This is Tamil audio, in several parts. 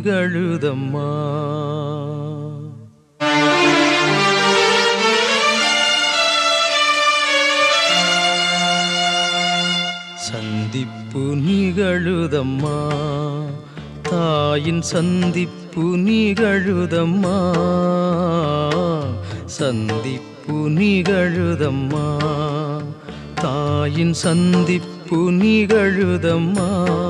நிகழுதம்மா சந்திப்பு நிகழுதம்மா தாயின் சந்திப்பு நிகழுதம்மா சந்திப்பு நிகழுதம்மா தாயின் சந்திப்பு நிகழுதம்மா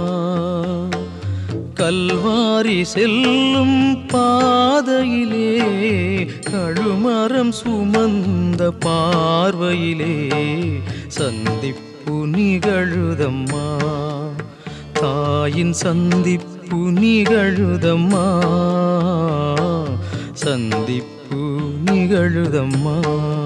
கல்வாரி செல்லும் பாதையிலே கழுமரம் சுமந்த பார்வையிலே சந்திப்பு நிகழுதம்மா தாயின் சந்திப்பு நிகழுதம்மா சந்திப்பு நிகழுதம்மா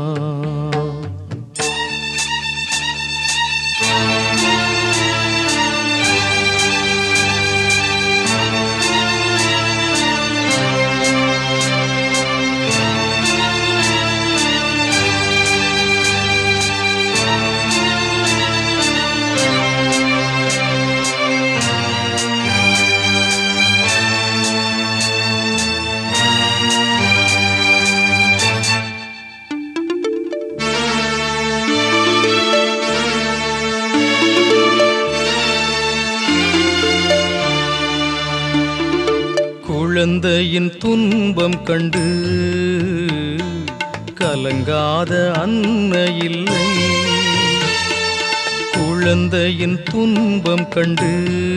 குழந்தையின் துன்பம் கண்டு கலங்காத அன்னை இல்லை குழந்தையின் துன்பம் கண்டு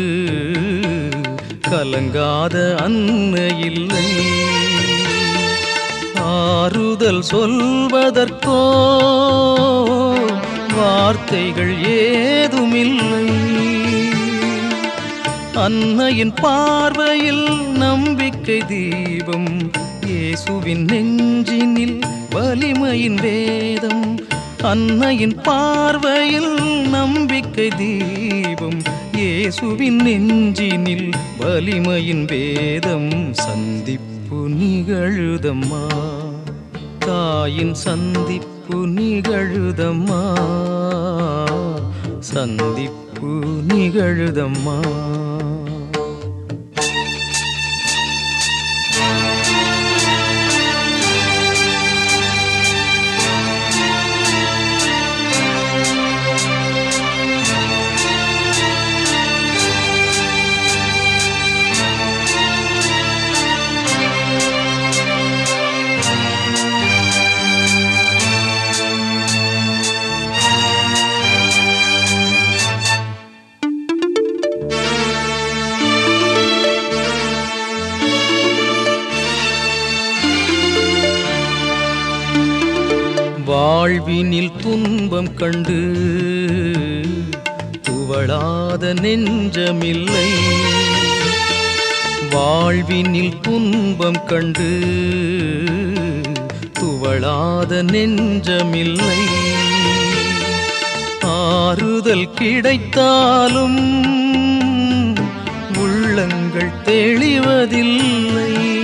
கலங்காத அன்னை இல்லை ஆறுதல் சொல்வதற்கோ வார்த்தைகள் ஏதுமில்லை அன்னையின் பார்வையில் நம்பிக்கை தீபம் இயேசுவின் நெஞ்சினில் வலிமையின் வேதம் அன்னையின் பார்வையில் நம்பிக்கை தீபம் இயேசுவின் நெஞ்சினில் வலிமையின் வேதம் சந்திப்பு நிகழுதம்மா தாயின் சந்திப்பு நிகழுதம்மா சந்திப்பு நிகழுதம்மா வாழ்வினில் துன்பம் கண்டு துவளாத நெஞ்சமில்லை வாழ்வினில் துன்பம் கண்டு துவளாத நெஞ்சமில்லை ஆறுதல் கிடைத்தாலும் உள்ளங்கள் தெளிவதில்லை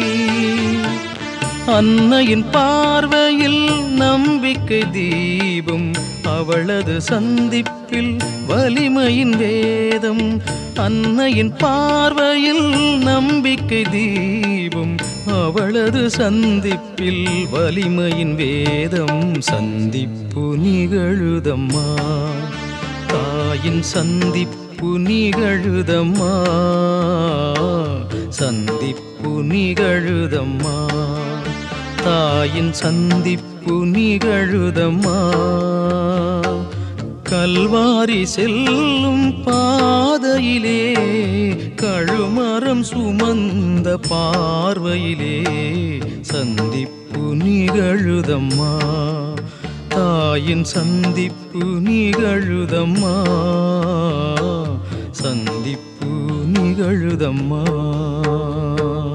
அன்னையின் பார்வையில் நம்பிக்கை தீபம் அவளது சந்திப்பில் வலிமையின் வேதம் அன்னையின் பார்வையில் நம்பிக்கை தீபம் அவளது சந்திப்பில் வலிமையின் வேதம் சந்திப்பு நிகழுதம்மா தாயின் சந்திப்பு நிகழுதம்மா சந்திப்பு நிகழுதம்மா தாயின் சந்திப்பு நிகழுதம்மா கல்வாரி செல்லும் பாதையிலே கழுமரம் சுமந்த பார்வையிலே சந்திப்பு நிகழுதம்மா தாயின் சந்திப்பு நிகழுதம்மா சந்திப்பு நிகழுதம்மா